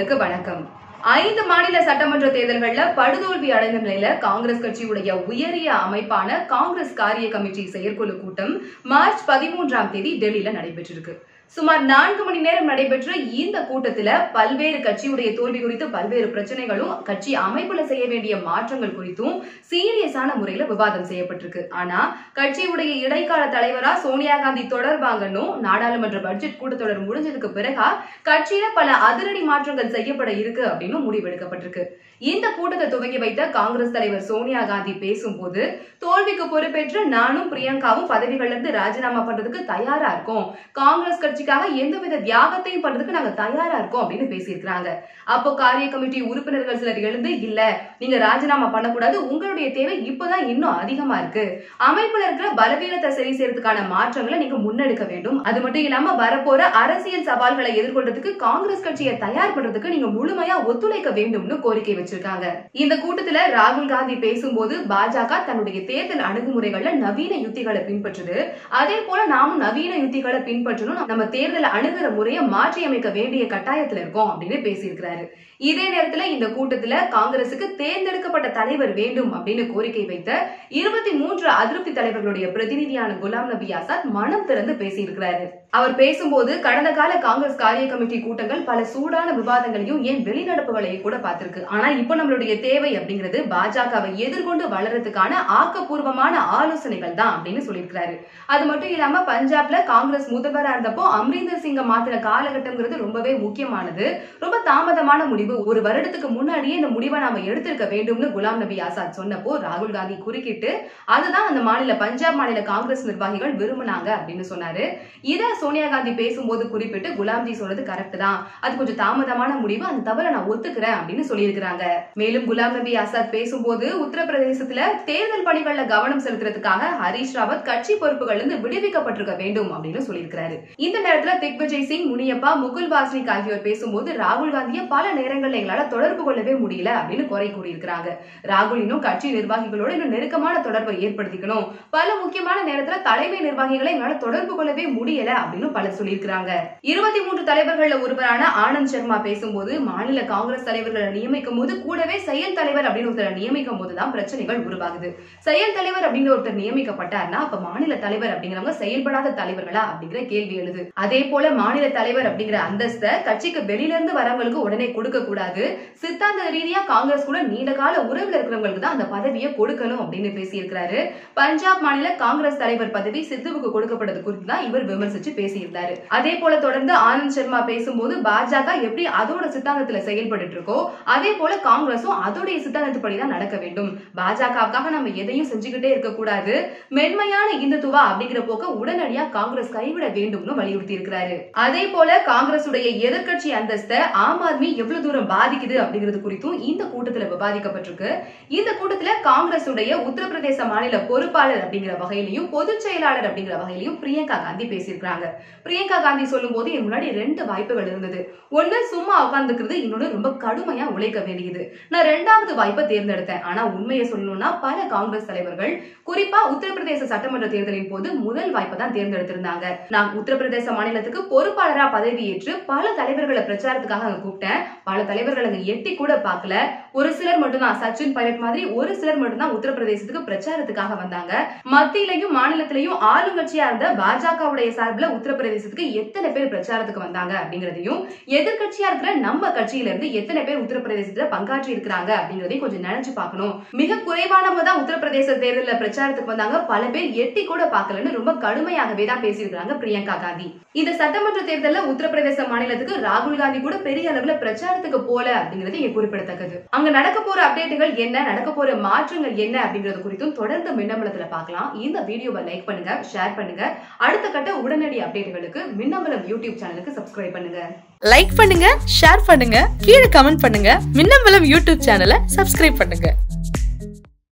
நேயர்களுக்கு வணக்கம் ஐந்து மாநில சட்டமன்ற தேர்தல்கள்ல படுதோல்வி அடைந்த நிலையில காங்கிரஸ் கட்சியுடைய உயரிய அமைப்பான காங்கிரஸ் காரிய கமிட்டி செயற்குழு கூட்டம் மார்ச் பதிமூன்றாம் தேதி டெல்லியில நடைபெற்றிருக்கு சுமார் நான்கு மணி நேரம் நடைபெற்ற இந்த கூட்டத்துல பல்வேறு கட்சியுடைய தோல்வி குறித்து பல்வேறு பிரச்சனைகளும் கட்சி அமைப்புல செய்ய வேண்டிய மாற்றங்கள் குறித்தும் சீரியஸான முறையில விவாதம் செய்யப்பட்டிருக்கு ஆனா கட்சியுடைய இடைக்கால தலைவரா சோனியா காந்தி தொடர்பாங்கன்னும் நாடாளுமன்ற பட்ஜெட் கூட்டத்தொடர் முடிஞ்சதுக்கு பிறகா கட்சியில பல அதிரடி மாற்றங்கள் செய்யப்பட இருக்கு அப்படின்னு முடிவெடுக்கப்பட்டிருக்கு இந்த கூட்டத்தை துவங்கி வைத்த காங்கிரஸ் தலைவர் சோனியா காந்தி பேசும்போது தோல்விக்கு பொறுப்பேற்று நானும் பிரியங்காவும் பதவிகள்ல இருந்து ராஜினாமா பண்றதுக்கு தயாரா இருக்கோம் காங்கிரஸ் கட்சிக்காக எந்தவித தியாகத்தையும் பண்றதுக்கு நாங்க தயாரா இருக்கோம் அப்படின்னு பேசியிருக்கிறாங்க அப்போ காரிய கமிட்டி உறுப்பினர்கள் சிலர் எழுந்து இல்ல நீங்க ராஜினாமா பண்ணக்கூடாது உங்களுடைய தேவை இப்பதான் இன்னும் அதிகமா இருக்கு அமைப்புல இருக்கிற பலவீனத்தை சரி செய்யறதுக்கான மாற்றங்களை நீங்க முன்னெடுக்க வேண்டும் அது மட்டும் இல்லாம வரப்போற அரசியல் சவால்களை எதிர்கொள்றதுக்கு காங்கிரஸ் கட்சியை தயார் பண்றதுக்கு நீங்க முழுமையா ஒத்துழைக்க வேண்டும்னு கோரிக்கை வச்சிருக்காங்க இந்த கூட்டத்துல ராகுல் காந்தி பேசும்போது பாஜக தன்னுடைய தேர்தல் அணுகுமுறைகள்ல நவீன யுத்திகளை பின்பற்றுது அதே போல நாமும் நவீன யுத்திகளை பின்பற்றணும் நம்ம தேர்தல் அணுகிற முறையை மாற்றி அமைக்க வேண்டிய கட்டாயத்துல இருக்கோம் அப்படின்னு பேசியிருக்கிறாரு இதே நேரத்துல இந்த கூட்டத்துல காங்கிரசுக்கு தேர்ந்தெடுக்கப்பட்ட தலைவர் வேண்டும் அப்படின்னு கோரிக்கை வைத்த இருபத்தி மூன்று அதிருப்தி தலைவர்களுடைய பிரதிநிதியான குலாம் நபி ஆசாத் மனம் திறந்து பேசியிருக்கிறாரு அவர் பேசும்போது கடந்த கால காங்கிரஸ் காரிய கமிட்டி கூட்டங்கள் பல சூடான விவாதங்களையும் ஏன் வெளிநடப்புகளையும் கூட பார்த்திருக்கு ஆனா இப்ப நம்மளுடைய தேவை அப்படிங்கிறது பாஜகவை எதிர்கொண்டு வளர்றதுக்கான ஆக்கப்பூர்வமான ஆலோசனைகள் தான் அப்படின்னு சொல்லியிருக்கிறாரு அது மட்டும் இல்லாம பஞ்சாப்ல காங்கிரஸ் முதல்வரா இருந்தப்போ அம்ரீந்தர் சிங்க மாத்திர காலகட்டம்ங்கிறது ரொம்பவே முக்கியமானது ரொம்ப தாமதமான முடிவு ஒரு வருடத்துக்கு முன்னாடியே இந்த முடிவை நாம எடுத்திருக்க வேண்டும்னு குலாம் நபி ஆசாத் சொன்னப்போ ராகுல் காந்தி குறுக்கிட்டு அதுதான் அந்த மாநில பஞ்சாப் மாநில காங்கிரஸ் நிர்வாகிகள் விரும்பினாங்க அப்படின்னு சொன்னாரு இத சோனியா காந்தி பேசும்போது குறிப்பிட்டு குலாம்ஜி சொல்றது கரெக்ட் தான் அது கொஞ்சம் தாமதமான முடிவு அந்த தவறை நான் ஒத்துக்கிறேன் அப்படின்னு சொல்லியிருக்கிறாங்க மேலும் குலாம் நபி ஆசாத் பேசும்போது உத்தரப்பிரதேசத்துல தேர்தல் பணிகள்ல கவனம் செலுத்துறதுக்காக ஹரீஷ் ராவத் கட்சி பொறுப்புகள்ல இருந்து விடுவிக்கப்பட்டிருக்க வேண்டும் அப்படின்னு சொல்லியிருக்கிறாரு இந்த நேரத்துல திக்விஜய் சிங் முனியப்பா முகுல் வாஸ்னிக் ஆகியோர் பேசும்போது ராகுல் காந்தியை பல நேரங்கள்ல எங்களால தொடர்பு கொள்ளவே முடியல அப்படின்னு குறை கூறியிருக்கிறாங்க ராகுல் இன்னும் கட்சி நிர்வாகிகளோட இன்னும் நெருக்கமான தொடர்பை ஏற்படுத்திக்கணும் பல முக்கியமான நேரத்துல தலைமை நிர்வாகிகளை எங்களால தொடர்பு கொள்ளவே முடியல அப்படின்னு பலர் சொல்லியிருக்கிறாங்க இருபத்தி மூன்று தலைவர்கள்ல ஒருவரான ஆனந்த் சர்மா பேசும்போது மாநில காங்கிரஸ் தலைவர்களை நியமிக்கும் போது கூடவே செயல் தலைவர் அப்படின்னு ஒருத்தரை நியமிக்கும் போதுதான் பிரச்சனைகள் உருவாகுது செயல் தலைவர் அப்படின்னு ஒருத்தர் நியமிக்கப்பட்டார்னா அப்ப மாநில தலைவர் அப்படிங்கிறவங்க செயல்படாத தலைவர்களா அப்படிங்கிற கேள்வி எழுது அதே போல மாநில தலைவர் அப்படிங்கிற அந்தஸ்தை கட்சிக்கு வெளியில இருந்து வரவங்களுக்கு உடனே கொடுக்க கூடாது சித்தாந்த ரீதியா காங்கிரஸ் கூட நீண்ட கால உறவுல இருக்கிறவங்களுக்கு தான் அந்த பதவியை கொடுக்கணும் அப்படின்னு பேசியிருக்கிறாரு பஞ்சாப் மாநில காங்கிரஸ் தலைவர் பதவி சித்துவுக்கு கொடுக்கப்பட்டது குறித்து தான் இவர் விமர்சிச்சு பேசியிருந்தாரு அதே போல தொடர்ந்து ஆனந்த் சர்மா பேசும்போது பாஜக எப்படி அதோட சித்தாந்தத்துல செயல்பட்டு இருக்கோ அதே போல காங்கிரஸும் அதோடைய சித்தாந்தத்துப்படி தான் நடக்க வேண்டும் பாஜகவுக்காக நம்ம எதையும் செஞ்சுக்கிட்டே இருக்க கூடாது மென்மையான இந்துத்துவா அப்படிங்கிற போக்க உடனடியா காங்கிரஸ் கைவிட வேண்டும்னு வலியுறுத்தி இருக்கிறாரு அதே போல காங்கிரஸ் உடைய எதிர்கட்சி அந்தஸ்தை ஆம் ஆத்மி எவ்வளவு தூரம் பாதிக்குது அப்படிங்கிறது குறித்தும் இந்த கூட்டத்துல விவாதிக்கப்பட்டிருக்கு இந்த கூட்டத்துல காங்கிரஸ் உடைய உத்தரப்பிரதேச மாநில பொறுப்பாளர் அப்படிங்கிற வகையிலையும் பொதுச் செயலாளர் அப்படிங்கிற வகையிலையும் பிரியங்கா காந்தி பேசியிருக்காங்க பிரியங்கா காந்தி சொல்லும் போது என் முன்னாடி ரெண்டு வாய்ப்புகள் இருந்தது ஒண்ணு சும்மா உட்கார்ந்துக்கிறது இன்னொன்னு ரொம்ப கடுமையா உழைக்க வேண்டியது நான் ரெண்டாவது வாய்ப்பை தேர்ந்தெடுத்தேன் ஆனா உண்மையை சொல்லணும்னா பல காங்கிரஸ் தலைவர்கள் குறிப்பா உத்தரப்பிரதேச சட்டமன்ற தேர்தலின் போது முதல் வாய்ப்பை தான் தேர்ந்தெடுத்திருந்தாங்க நான் உத்தரப்பிரதேச மாநிலத்துக்கு பொறுப்பாளரா பதவியேற்று பல தலைவர்களை பிரச்சாரத்துக்காக அங்க கூப்பிட்டேன் பல தலைவர்கள் அங்க எட்டி கூட பார்க்கல ஒரு சிலர் மட்டும்தான் சச்சின் பைலட் மாதிரி ஒரு சிலர் மட்டும்தான் உத்தரப்பிரதேசத்துக்கு பிரச்சாரத்துக்காக வந்தாங்க மத்தியிலையும் மாநிலத்திலையும் ஆளுங்கட்சியா இருந்த பாஜகவுடைய சார்பில் உத்தரப்பிரதேசத்துக்கு எத்தனை பேர் பிரச்சாரத்துக்கு வந்தாங்க அப்படிங்கறதையும் எதிர்கட்சியா இருக்கிற நம்ம கட்சியில இருந்து எத்தனை பேர் உத்தரப்பிரதேசத்துல பங்காற்றி இருக்கிறாங்க அப்படிங்கறதையும் கொஞ்சம் நினைச்சு பார்க்கணும் மிக குறைவானவங்க தான் உத்தரப்பிரதேச தேர்தலில் பிரச்சாரத்துக்கு வந்தாங்க பல பேர் எட்டி கூட பார்க்கலன்னு ரொம்ப கடுமையாகவே தான் பேசியிருக்காங்க பிரியங்கா காந்தி இந்த சட்டமன்ற தேர்தலில் உத்தரப்பிரதேச மாநிலத்துக்கு ராகுல் காந்தி கூட பெரிய அளவுல பிரச்சாரத்துக்கு போல அப்படிங்கிறது இங்க குறிப்பிடத்தக்கது அங்க நடக்க போற அப்டேட்டுகள் என்ன நடக்க போற மாற்றங்கள் என்ன அப்படிங்கிறது குறித்தும் தொடர்ந்து மின்னம்பலத்துல பார்க்கலாம் இந்த வீடியோவை லைக் பண்ணுங்க ஷேர் பண்ணுங்க அடுத்த கட்ட உடனடி அப்டேட்டுகளுக்கு மின்னம்பலம் யூடியூப் சேனலுக்கு சப்ஸ்கிரைப் பண்ணுங்க லைக் பண்ணுங்க ஷேர் பண்ணுங்க கீழே கமெண்ட் பண்ணுங்க மின்னம்பலம் யூடியூப் சேனலை சப்ஸ்கிரைப் பண்ணுங்க